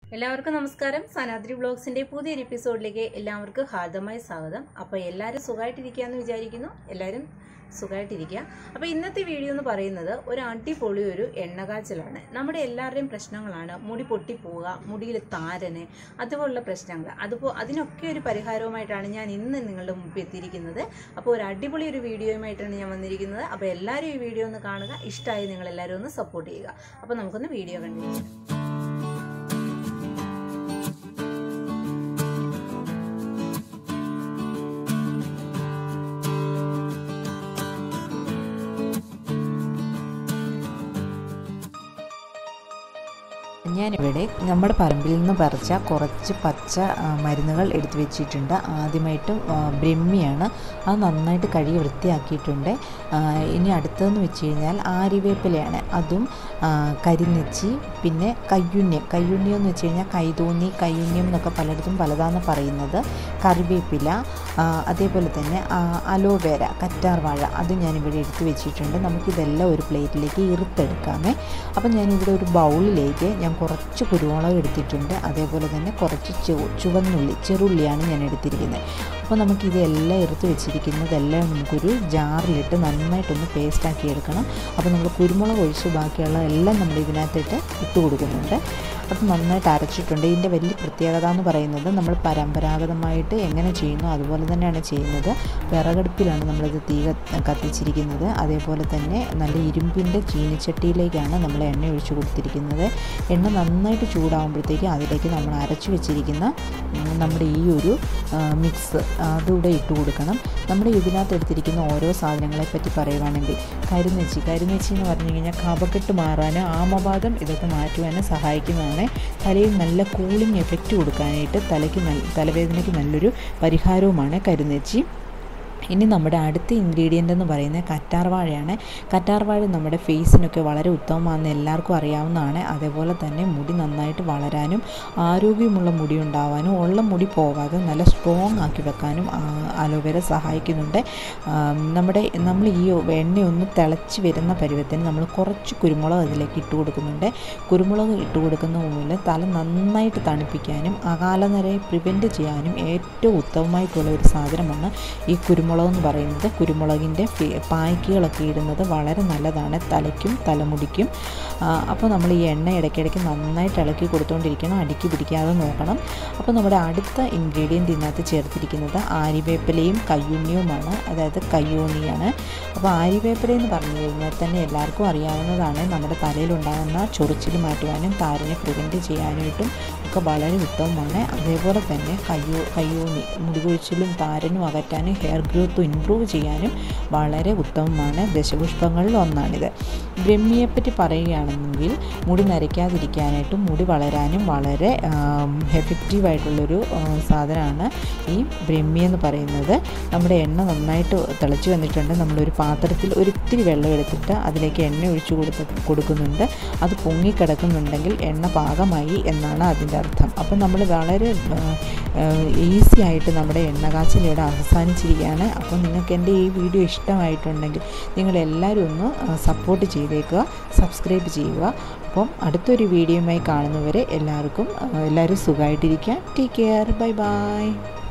എല്ലാവർക്കും നമസ്കാരം സനാദ്രി ബ്ലോഗ്സിന്റെ പുതിയൊരു എപ്പിസോഡിലേക്ക് എല്ലാവർക്കും ഹാർദമായ സ്വാഗതം അപ്പോൾ എല്ലാവരും സുഖമായിട്ടിരിക്കുകയെന്ന് വിചാരിക്കുന്നു എല്ലാവരും സുഖമായിട്ടിരിക്കുക അപ്പോൾ ഇന്നത്തെ വീഡിയോ എന്ന് പറയുന്നത് ഒരു അടിപൊളി ഒരു എണ്ണകാച്ചലാണ് നമ്മുടെ എല്ലാവരുടെയും പ്രശ്നങ്ങളാണ് മുടി പൊട്ടിപ്പോവുക മുടിയിൽ താരന് അതുപോലുള്ള പ്രശ്നങ്ങൾ അതുപോ അതിനൊക്കെ ഒരു പരിഹാരവുമായിട്ടാണ് ഞാൻ ഇന്ന് നിങ്ങളുടെ മുമ്പിൽ എത്തിയിരിക്കുന്നത് അപ്പോൾ ഒരു അടിപൊളി ഒരു വീഡിയോയുമായിട്ടാണ് ഞാൻ വന്നിരിക്കുന്നത് അപ്പോൾ എല്ലാവരും ഈ വീഡിയോ ഒന്ന് കാണുക ഇഷ്ടമായി നിങ്ങൾ എല്ലാവരും ഒന്ന് സപ്പോർട്ട് ചെയ്യുക അപ്പോൾ നമുക്കൊന്ന് വീഡിയോ കണ്ടിരിക്കാം ഞാനിവിടെ നമ്മുടെ പറമ്പിൽ നിന്ന് പറിച്ച കുറച്ച് പച്ച ആ, മരുന്നുകൾ എടുത്തു വെച്ചിട്ടുണ്ട് ആദ്യമായിട്ടും ആ, ബ്രഹ്മിയാണ് അത് നന്നായിട്ട് കഴുകി വൃത്തിയാക്കിയിട്ടുണ്ട് ആ, ഇനി അടുത്തതെന്ന് വെച്ച് കഴിഞ്ഞാൽ ആര്യവേപ്പിലയാണ് അതും ആ, കരിനെച്ചി പിന്നെ കയ്യുണ്യം കയ്യുണ്യം എന്ന് വെച്ച് കഴിഞ്ഞാൽ കൈതോന്നി കയ്യുണ്യം എന്നൊക്കെ പലയിടത്തും പലതാണ് പറയുന്നത് കറിവേപ്പില ആ, അതേപോലെ തന്നെ ആ, അലോവേര കറ്റാർ വാഴ അത് ഞാനിവിടെ എടുത്തു വെച്ചിട്ടുണ്ട് നമുക്കിതെല്ലാം ഒരു പ്ലേറ്റിലേക്ക് ഇറുത്തെടുക്കാമേ അപ്പം ഞാനിവിടെ ഒരു ബൗളിലേക്ക് ഞാൻ കുറച്ച് കുരുമുളക് എടുത്തിട്ടുണ്ട് അതേപോലെ തന്നെ കുറച്ച് ചു ചുവന്നുള്ളി ചെറുള്ളിയാണ് ഞാൻ എടുത്തിരിക്കുന്നത് അപ്പോൾ നമുക്കിതെല്ലാം എടുത്ത് വെച്ചിരിക്കുന്നതെല്ലാം നമുക്കൊരു ജാറിലിട്ട് നന്നായിട്ടൊന്ന് പേസ്റ്റാക്കി എടുക്കണം അപ്പോൾ നമ്മൾ കുരുമുളക് ഒഴിച്ച് ബാക്കിയുള്ള എല്ലാം നമ്മൾ ഇതിനകത്തിട്ട് ഇട്ട് കൊടുക്കുന്നുണ്ട് അത് നന്നായിട്ട് അരച്ചിട്ടുണ്ട് ഇതിൻ്റെ വലിയ പ്രത്യേകത എന്ന് പറയുന്നത് നമ്മൾ പരമ്പരാഗതമായിട്ട് എങ്ങനെ ചെയ്യുന്നു അതുപോലെ തന്നെയാണ് ചെയ്യുന്നത് വിറകടുപ്പിലാണ് നമ്മളിത് തീ കത്ത് കത്തിച്ചിരിക്കുന്നത് അതേപോലെ തന്നെ നല്ല ഇരുമ്പിൻ്റെ ചീനിച്ചട്ടിയിലേക്കാണ് നമ്മൾ എണ്ണ ഒഴിച്ചു കൊടുത്തിരിക്കുന്നത് എണ്ണ നന്നായിട്ട് ചൂടാകുമ്പോഴത്തേക്ക് അതിലേക്ക് നമ്മൾ അരച്ചു വെച്ചിരിക്കുന്ന ഉം, നമ്മുടെ ഈ ഒരു ആ, മിക്സ് അതുകൂടെ ഇട്ട് കൊടുക്കണം നമ്മുടെ ഇതിനകത്ത് എടുത്തിരിക്കുന്ന ഓരോ സാധനങ്ങളെ പറ്റി പറയുവാണെങ്കിൽ കരിനെച്ചി കരിനെച്ചി എന്ന് പറഞ്ഞു കഴിഞ്ഞാൽ കഫക്കെട്ട് മാറാൻ ആമവാദം ഇതൊക്കെ മാറ്റുവാനും സഹായിക്കുന്നതാണ് തലയിൽ നല്ല കൂളിംഗ് എഫക്റ്റ് കൊടുക്കാനായിട്ട് തലയ്ക്ക് നല്ല തലവേദനയ്ക്ക് നല്ലൊരു പരിഹാരവുമാണ് കരിനെച്ചി ഇനി നമ്മുടെ അടുത്ത ഇൻഗ്രീഡിയൻ്റ് എന്ന് പറയുന്നത് കറ്റാർവാഴയാണ് കറ്റാർവാഴ നമ്മുടെ ഫേസിനൊക്കെ വളരെ ഉത്തമമാണെന്ന് എല്ലാവർക്കും അറിയാവുന്നതാണ് അതേപോലെ തന്നെ മുടി നന്നായിട്ട് വളരാനും ആരോഗ്യമുള്ള മുടി ഉണ്ടാവാനും ഉള്ള മുടി പോകാതെ നല്ല സ്ട്രോങ് ആക്കി വെക്കാനും ആ, അലോവേര സഹായിക്കുന്നുണ്ട് ആം, നമ്മുടെ നമ്മൾ ഈ എണ്ണ ഒന്ന് തിളച്ച് വരുന്ന പരുവത്തിന് നമ്മൾ കുറച്ച് കുരുമുളക് അതിലേക്ക് ഇട്ട് കൊടുക്കുന്നുണ്ട് കുരുമുളക് ഇട്ട് കൊടുക്കുന്ന മൂലം തല നന്നായിട്ട് തണുപ്പിക്കാനും അകാലനരയെ പ്രിവെൻറ്റ് ചെയ്യാനും ഏറ്റവും ഉത്തമമായിട്ടുള്ള ഒരു സാധനമാണ് ഈ കുരുമുളക് എന്ന് പറയുന്നത് കുരുമുളകിൻ്റെ ഫി- പായ്ക്കുകളൊക്കെ ഇടുന്നത് വളരെ നല്ലതാണ് തലയ്ക്കും തലമുടിക്കും ആ, അപ്പോൾ നമ്മൾ ഈ എണ്ണ ഇടയ്ക്കിടയ്ക്ക് നന്നായിട്ട് ഇളക്കി കൊടുത്തുകൊണ്ടിരിക്കണം അടുക്കി പിടിക്കാതെ നോക്കണം അപ്പോൾ നമ്മുടെ അടുത്ത ഇൻഗ്രീഡിയൻ്റ് ഇതിനകത്ത് ചേർത്തിരിക്കുന്നത് ആര്യവേപ്പിലയും കയ്യുണ്ണിയുമാണ് അതായത് കയ്യൂണിയാണ് അപ്പോൾ ആര്യവേപ്പില എന്ന് പറഞ്ഞു കഴിഞ്ഞാൽ തന്നെ എല്ലാവർക്കും അറിയാവുന്നതാണ് നമ്മുടെ തലയിലുണ്ടാകുന്ന ചൊറിച്ചിൽ മാറ്റുവാനും താരനെ പ്രിവെൻറ്റ് ചെയ്യാനായിട്ടും ഒക്കെ വളരെ ഉത്തമമാണ് അതേപോലെ തന്നെ കയ്യോ കയ്യൂണി മുടി കൊഴിച്ചിലും താരനും അകറ്റാനും ഹെയർ ഗ്രോത്ത് ഇമ്പ്രൂവ് ചെയ്യാനും വളരെ ഉത്തമമാണ് ദശപുഷ്പങ്ങളിൽ ഒന്നാണിത് ബ്രഹ്മിയെപ്പറ്റി പറയുകയാണെങ്കിൽ മുടി നരയ്ക്കാതിരിക്കാനായിട്ടും മുടി വളരാനും വളരെ എഫക്റ്റീവായിട്ടുള്ളൊരു സാധനമാണ് ഈ ബ്രഹ്മി എന്ന് പറയുന്നത് നമ്മുടെ എണ്ണ നന്നായിട്ട് തിളച്ച് വന്നിട്ടുണ്ട് നമ്മളൊരു പാത്രത്തിൽ ഒരിത്തിരി വെള്ളം എടുത്തിട്ട് അതിലേക്ക് എണ്ണ ഒഴിച്ചു കൊടുത്ത് കൊടുക്കുന്നുണ്ട് അത് പൊങ്ങിക്കിടക്കുന്നുണ്ടെങ്കിൽ എണ്ണ പാകമായി എന്നാണ് അതിൻ്റെ അർത്ഥം അപ്പം നമ്മൾ വളരെ ഈസി ആയിട്ട് നമ്മുടെ എണ്ണ കാച്ചൽ ഇവിടെ അവസാനിച്ചിരിക്കുകയാണ് അപ്പം നിങ്ങൾക്ക് എൻ്റെ ഈ വീഡിയോ ഇഷ്ടമായിട്ടുണ്ടെങ്കിൽ നിങ്ങളെല്ലാവരും ഒന്ന് സപ്പോർട്ട് ചെയ്തേക്കുക സബ്സ്ക്രൈബ് ചെയ്യുക അപ്പം അടുത്തൊരു വീഡിയോയുമായി കാണുന്നവരെ എല്ലാവർക്കും ആ, എല്ലാവരും സുഖമായിട്ടിരിക്കുക ടേക്ക് കെയർ ബൈ ബൈ